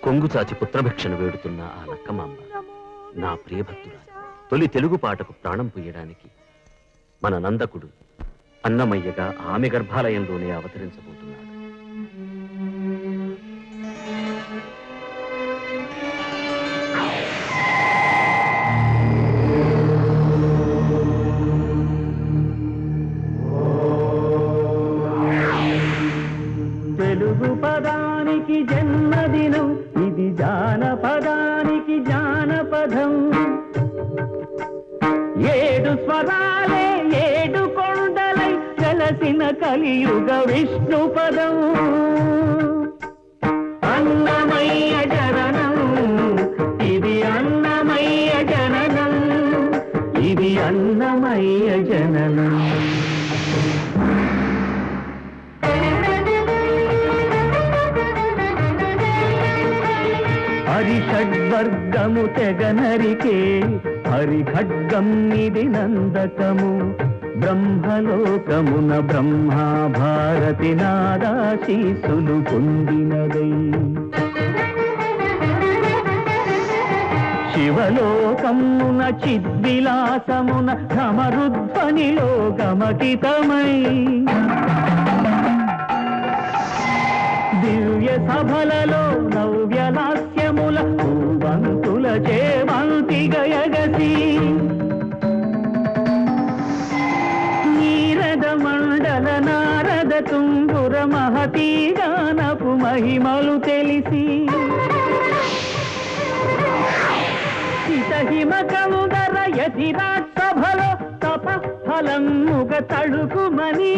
కొంగు చాచి పుత్రభిక్షను వేడుతున్న ఆ లక్కమాంబ నా ప్రియభక్తురాలు తొలి తెలుగు పాటకు ప్రాణం పొయ్యడానికి మన నందకుడు అన్నమయ్యగా ఆమె గర్భాలయంలోనే అవతరించబోతున్నాడు తెలుగు పదానికి జన్మదినం ఇది జానపదానికి జానపదం ఏడు స్వరాలే ఏడు కొండలై కలసిన కలియుగ విష్ణు పదం అన్నమయ్య జననం ఇది అన్నమయ్య జననం ఇది అన్నమయ్య జననం హరిషడ్వర్గము తెగనరికే హరిఖడ్గం ఇది నందకము బ్రహ్మలోకమున బ్రహ్మా భారతి నాదాశీసులు పొందినదై శివలోకమున చిద్విలాసమున ఘమరుధ్వనిలో గమకితమై దివ్య సభలలో నవ్యలాస్యముల పూవంతుల చేమంతి గయగసి నీరద మండల నారద తుంగుర మహతీ గానపు మహిమలు తెలిసి హిమ కందర యతిరాట్ సభలో తప ఫలముగ తడుకుమని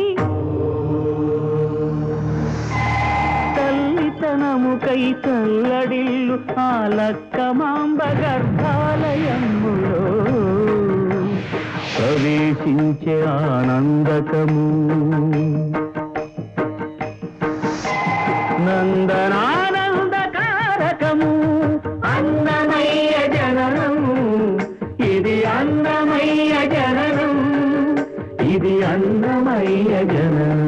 తల్లితనముకై తల్లడిల్లు ఆ లక్కమాంబ గర్భాలయములో ప్రవేశించే ఆనందకము నందనానందకారకము అన్నమయ్య జననం ఇది అన్నమయ్య జననం ఇది అన్నమయ్య జననం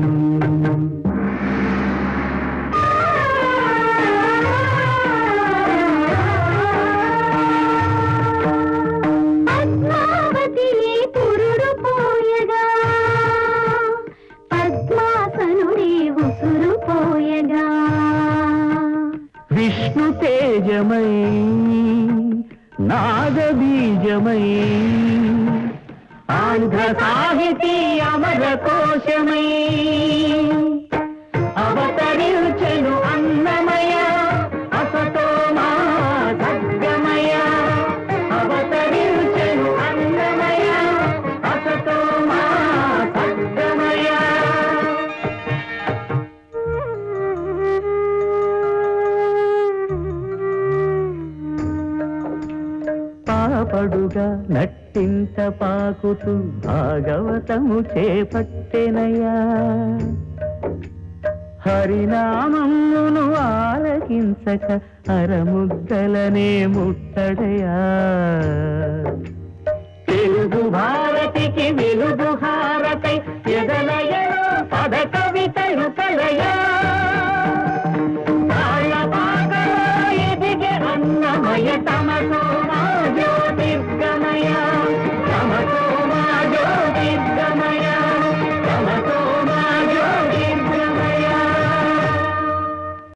పద్మావతిని పురుడు పోయగా పద్మాసనుడి ఉసురు పోయగా విష్ణు తేజమై నాగబీజమై ఆంధ్ర సాహితీ అమర కోశమై అవతరించెను అన్నమయ అసతోమా సద్గమయ అవతరించెను అన్నమయ అసతోమా సద్గమయ పాపడుగా నట్టింత పాకుతూ భాగవతము చేపట్టెనయా హరినామమును ఆలకించక అరముద్దలనే ముట్టడయా తెలుగు భారతికి వెలుగు